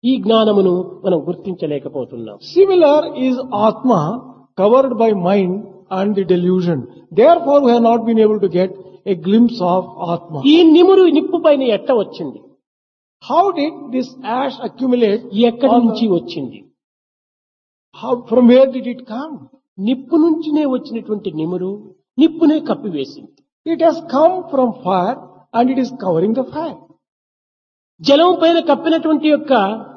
ఈ జ్ఞానమును మనం గుర్తించలేకపోతున్నాం Similar is Atma covered by mind and the delusion. Therefore we have not been able to get a glimpse of Atma. ఈ నిమురు నిప్పు పైన ఎట్ట వచ్చింది How did this ash accumulate? ఎక్కడి on the- నుంచి వచ్చింది how, from where did it come? నిప్పు నుంచినే వచ్చినటువంటి నిమురు నిప్పునే కప్పివేసింది It has come from fire and it is covering the fire. జలం పైన కప్పినటువంటి యొక్క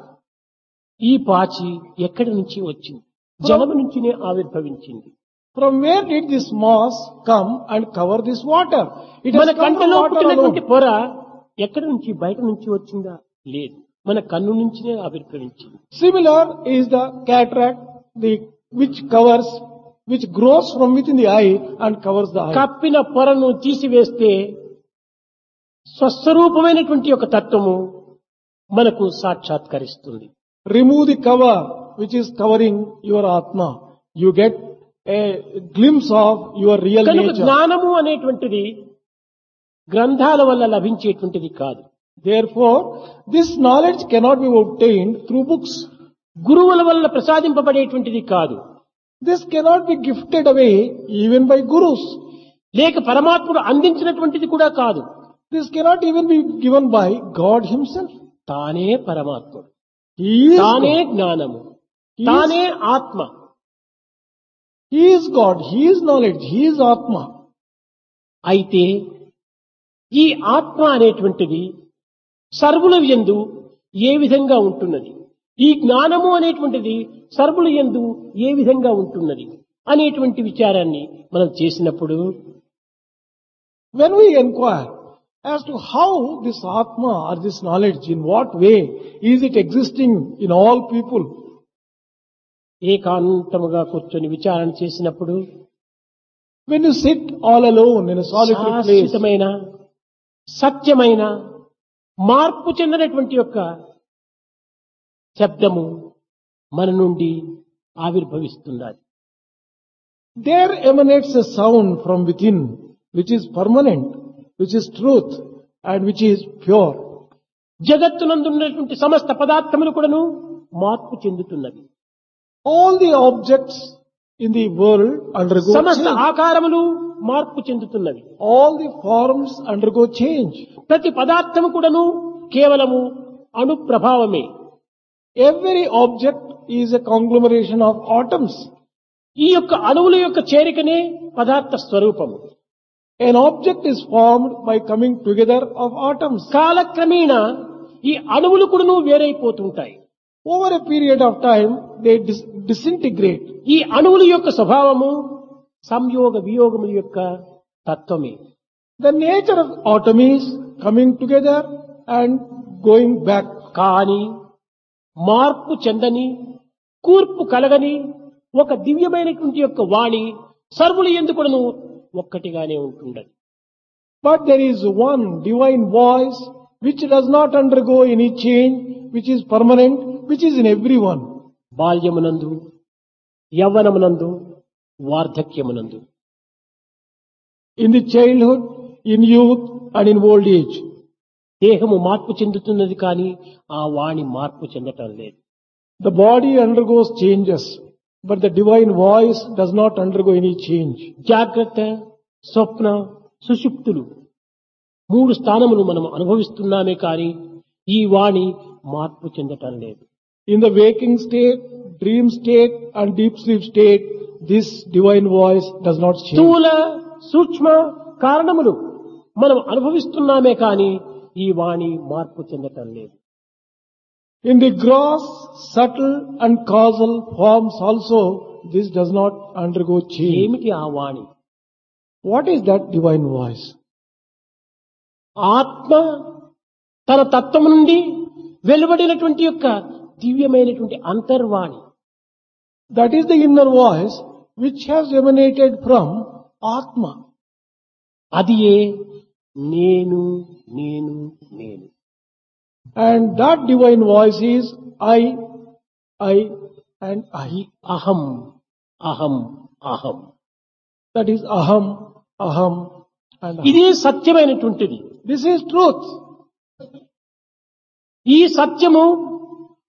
ఈ పాచి ఎక్కడి నుంచి వచ్చింది జలము నుంచినే ఆవిర్భవించింది From where did this moss come and cover this water? It మన has come from కంటలో water పుట్టినటువంటి alone. పొర ఎక్కడి నుంచి బయట నుంచి వచ్చిందా లేదు మన కన్ను నుంచినే ఆవిర్భవించింది Similar is the cataract, the, which covers, which grows from within the eye and covers the eye. కప్పిన పొరను తీసివేస్తే స్వస్వరూపమైనటువంటి ఒక తత్వము మనకు సాక్షాత్కరిస్తుంది Remove the cover which is covering your Atma. You get a glimpse of your real కనుక nature. జ్ఞానము అనేటువంటిది గ్రంథాల వల్ల లభించేటువంటిది కాదు Therefore, this knowledge cannot be obtained through books. గురువుల వల్ల ప్రసాదింపబడేటువంటిది కాదు This cannot be gifted away even by gurus. లేక పరమాత్ముడు అందించినటువంటిది కూడా కాదు This cannot even be given by God Himself. తానే పరమాత్ముడు He is తానే God. జ్ఞానము He is- తానే ఆత్మ He is God. He is knowledge. He is Atma. అయితే ఈ ఆత్మ అనేటువంటిది సర్వుల యందు ఏ విధంగా ఉంటున్నది ఈ జ్ఞానము అనేటువంటిది సర్వుల యందు ఏ విధంగా ఉంటున్నది అనేటువంటి విచారాన్ని మనం చేసినప్పుడు When we inquire as to how this Atma or this knowledge, in what way is it existing in all people, ఏకాంతముగా కూర్చొని విచారణ చేసినప్పుడు when you sit all alone in a solitary place, శాశ్వతమైన సత్యమైన మార్పు చెందినటువంటి యొక్క శబ్దము మన నుండి ఆవిర్భవిస్తున్నది there emanates a sound from within which is permanent, which is truth and which is pure. జగత్తునందున్నటువంటి సమస్త పదార్థములు కూడాను మార్పు చెందుతున్నవి All the objects in the world undergo సమస్త change. ఆకారములు మార్పు చెందుతున్నవి All the forms undergo change. ప్రతి పదార్థము కూడాను కేవలము అణు ప్రభావమే Every object is a conglomeration of atoms. ఈ యొక్క అణువుల యొక్క చేరికనే పదార్థ స్వరూపము An object is formed by coming together of atoms. కాలక్రమేణా ఈ అణువులు కూడాను వేరైపోతుంటాయి Over a period of time, they dis- disintegrate. ఈ అణువుల యొక్క స్వభావము సంయోగ వియోగముల యొక్క తత్వమే The nature of atom is coming together and going back. కాని మార్పు చెందని కూర్పు కలగని ఒక దివ్యమైనటువంటి యొక్క వాణి సర్వులు ఎందుకును ఒక్కటిగానే ఉంటుండదు But there is one divine voice which does not undergo any change, which is permanent, which is in everyone. బాల్యమునందు యవ్వనమునందు వార్ధక్యమునందు In the childhood, in youth, and in old age. దేహము మార్పు చెందుతున్నది కానీ ఆ వాణి మార్పు చెందటం లేదు The body undergoes changes, but the divine voice does not undergo any change. జాగ్రత్త స్వప్న సుషుప్తులు మూడు స్థానములు మనం అనుభవిస్తున్నామే కానీ ఈ వాణి మార్పు చెందటం లేదు In the waking state, dream state, and deep sleep state, this divine voice does not change. స్థూల సూక్ష్మ కారణములు మనం అనుభవిస్తున్నామే కానీ ఈ వాణి మార్పు చెందటం లేదు In the gross, subtle, and causal forms also, this does not undergo change. ఏమిటి ఆ వాణి What is that divine voice? ఆత్మ తన తత్వం నుండి వెలువడినటువంటి యొక్క దివ్యమైనటువంటి అంతర్వాణి That is the inner voice which has emanated from Atma. అది ఏ నేను నేను నేను And that divine voice is I, I, and I. అహం అహం అహం That is Aham, Aham, and Aham. ఇదే సత్యమైనటువంటిది This is truth. ఈ సత్యము